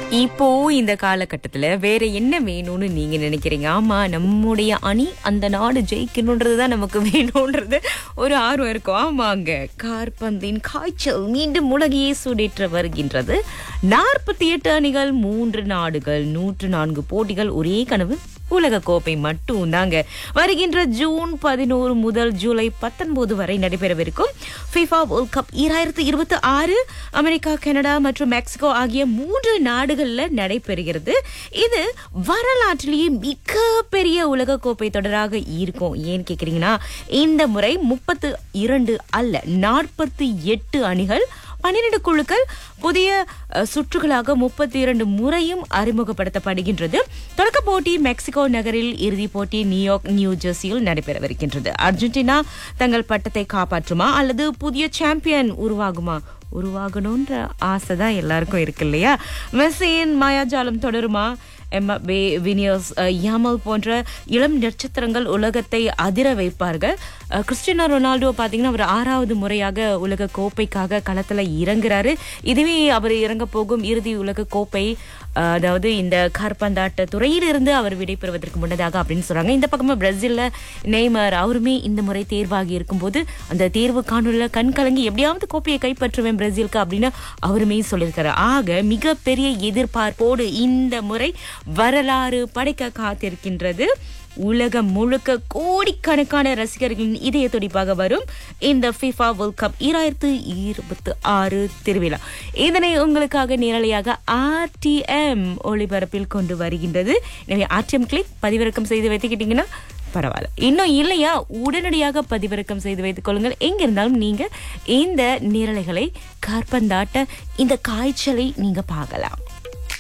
இப்போ இந்த காலகட்டத்துல வேற என்ன வேணும்னு நீங்க நினைக்கிறீங்க ஆமா நம்முடைய அணி அந்த நாடு ஜெயிக்கணுன்றது தான் நமக்கு வேணும்ன்றது ஒரு ஆர்வம் இருக்கும் ஆமாங்க கார்பந்தின் காய்ச்சல் மீண்டும் உலகையே சூடேற்ற வருகின்றது நாற்பத்தி எட்டு அணிகள் மூன்று நாடுகள் நூற்று நான்கு போட்டிகள் ஒரே கனவு உலக கோப்பை மட்டும் தாங்க வருகின்ற ஜூன் பதினோரு முதல் ஜூலை பத்தொன்பது வரை நடைபெறவிருக்கும் FIFA வேர்ல்ட் கப் ஈராயிரத்து இருபத்தி ஆறு அமெரிக்கா கனடா மற்றும் மெக்சிகோ ஆகிய மூன்று நாடுகள்ல நடைபெறுகிறது இது வரலாற்றிலேயே மிக பெரிய உலக கோப்பை தொடராக இருக்கும் ஏன்னு கேக்குறீங்கன்னா இந்த முறை முப்பத்து இரண்டு அல்ல நாற்பத்தி எட்டு அணிகள் பன்னிரண்டு குழுக்கள் புதிய அஹ், சுற்றுகளாக முப்பத்தி இரண்டு முறையும் அறிமுகப்படுத்தப்படுகின்றது தொடக்க போட்டி மெக்சிகோ நகரில் இறுதிப் போட்டி நியூயார்க் நியூ ஜெர்சியில் நடைபெறவிருக்கின்றது அர்ஜென்டினா தங்கள் பட்டத்தை காப்பாற்றுமா அல்லது புதிய சாம்பியன் உருவாகுமா உருவாகணுன்ற ஆசை தான் எல்லாருக்கும் இருக்கு இல்லையா மெஸ்ஸியின் மாயாஜாலம் தொடருமா எம்எபே வினியர்ஸ் அஹ், யாமல் போன்ற இளம் நட்சத்திரங்கள் உலகத்தை அதிர வைப்பார்கள் அஹ், கிறிஸ்டியானோ ரொனால்டோ பார்த்தீங்கன்னா அவர் ஆறாவது முறையாக உலக கோப்பைக்காக களத்தில் இறங்குறாரு இதுவே அவர் இறங்க போகும் இறுதி உலக கோப்பை அஹ், அதாவது இந்த கார்பந்தாட்ட துறையிலிருந்து அவர் விடைபெறுவதற்கு முன்னதாக அப்படின்னு சொல்றாங்க இந்த பக்கமா பிரேசில்ல நெய்மர் அவருமே இந்த முறை தேர்வாகி இருக்கும்போது அந்த தேர்வு காணொலியில் கண் கலங்கி எப்படியாவது கோப்பையை கைப்பற்றுவேன் பிரேசிலுக்கு அப்படின்னு அவருமே சொல்லியிருக்காரு ஆக மிகப்பெரிய எதிர்பார்ப்போடு இந்த முறை வரலாறு படைக்க காத்திருக்கின்றது உலகம் முழுக்க கோடிக்கணக்கான ரசிகர்களின் இதய துடிப்பாக வரும் இந்த FIFA வேர்ல்ட் கப் ஈராயிரத்து இருபத்தி ஆறு திருவிழா இதனை உங்களுக்காக நேரலையாக ஆர்டிஎம் ஒளிபரப்பில் கொண்டு வருகின்றது எனவே ஆர்டிஎம் கிளிக் பதிவிறக்கம் செய்து வைத்துக்கிட்டீங்கன்னா பரவாயில்ல இன்னும் இல்லையா உடனடியாக பதிவிறக்கம் செய்து வைத்துக் கொள்ளுங்கள் எங்க இருந்தாலும் நீங்க இந்த நேரலைகளை கார்பந்தாட்ட இந்த காய்ச்சலை நீங்க பார்க்கலாம்